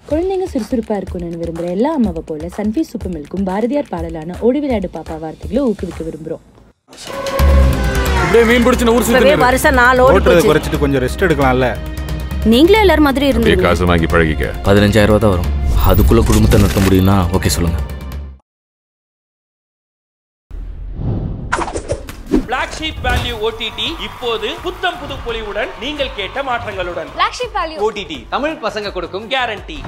குழந்தைங்க சுறுசுறுப்பா இருக்கணும்னு விரும்புற எல்லா அம்மாவை போல சன்ஃபீஸ் சூப்பர் மில்க்கும் பாரதியார் பாடலான ஓடி விளையாடு பாப்பா வார்த்தைகளை ஊக்குவிக்க விரும்புறோம் இப்படியே மீன் பிடிச்சு ஊர் இப்பவே சுத்தி வருஷம் நாலு ஓடி ஓட்டுறதை போச்சு குறைச்சிட்டு கொஞ்சம் ரெஸ்ட் எடுக்கலாம்ல நீங்களே எல்லாரும் மாதிரி அப்படியே இருந்தீங்க காசு வாங்கி பழகிக்க பதினஞ்சாயிரம் ரூபா தான் வரும் அதுக்குள்ள குடும்பத்தை நடத்த முடியும்னா ஓகே சொல்லுங்க Black Sheep Value OTT இப்போது புத்தம் புது பொலிவுடன் நீங்கள் கேட்ட மாற்றங்களுடன் black sheep value OTT Tamil பசங்க கொடுக்கும் கேரண்டி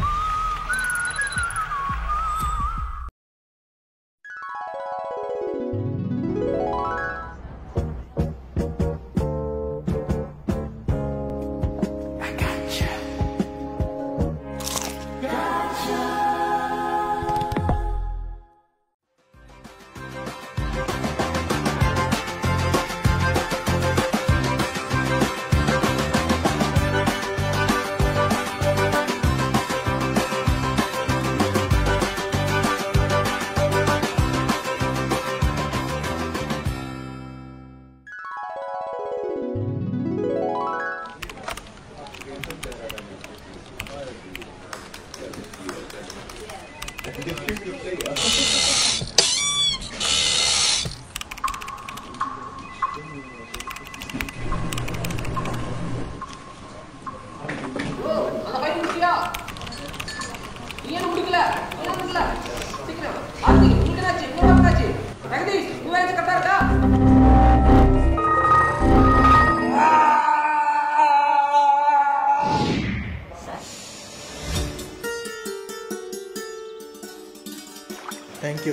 தேங்க்யூ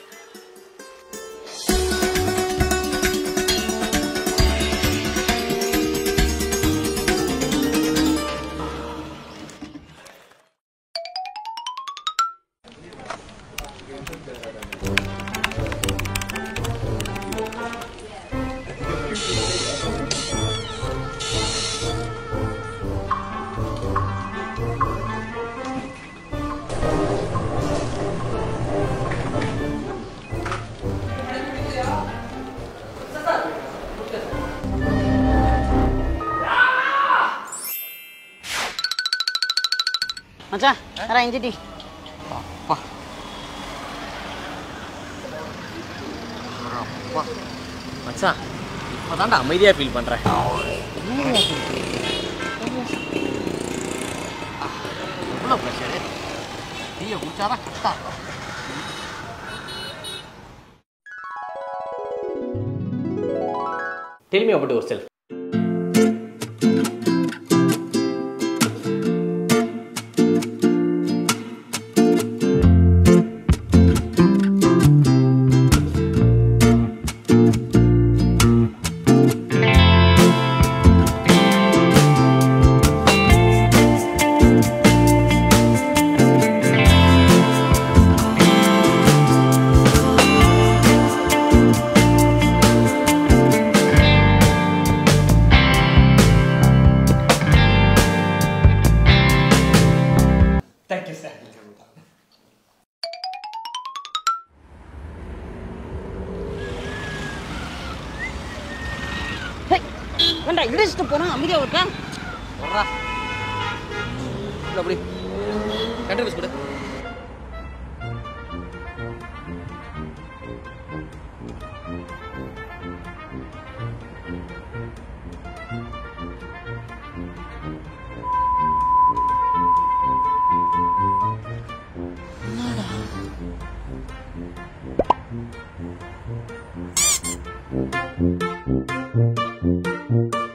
மச்சான் வரா இஞ்சிட்டி மச்சான் இப்பதான்டா அமைதியா ஃபீல் பண்றேன் எவ்வளோ ப்ரெஷரு டீயை குடிச்சாதான் கரெக்டா Tell me about yourself. Thank you sir வேண்டா இடிச்சுட்டு போனா அமைதியா இருக்கா வர்றா இல்ல அப்படி கண்டினியூஸ் கொடு என்னடா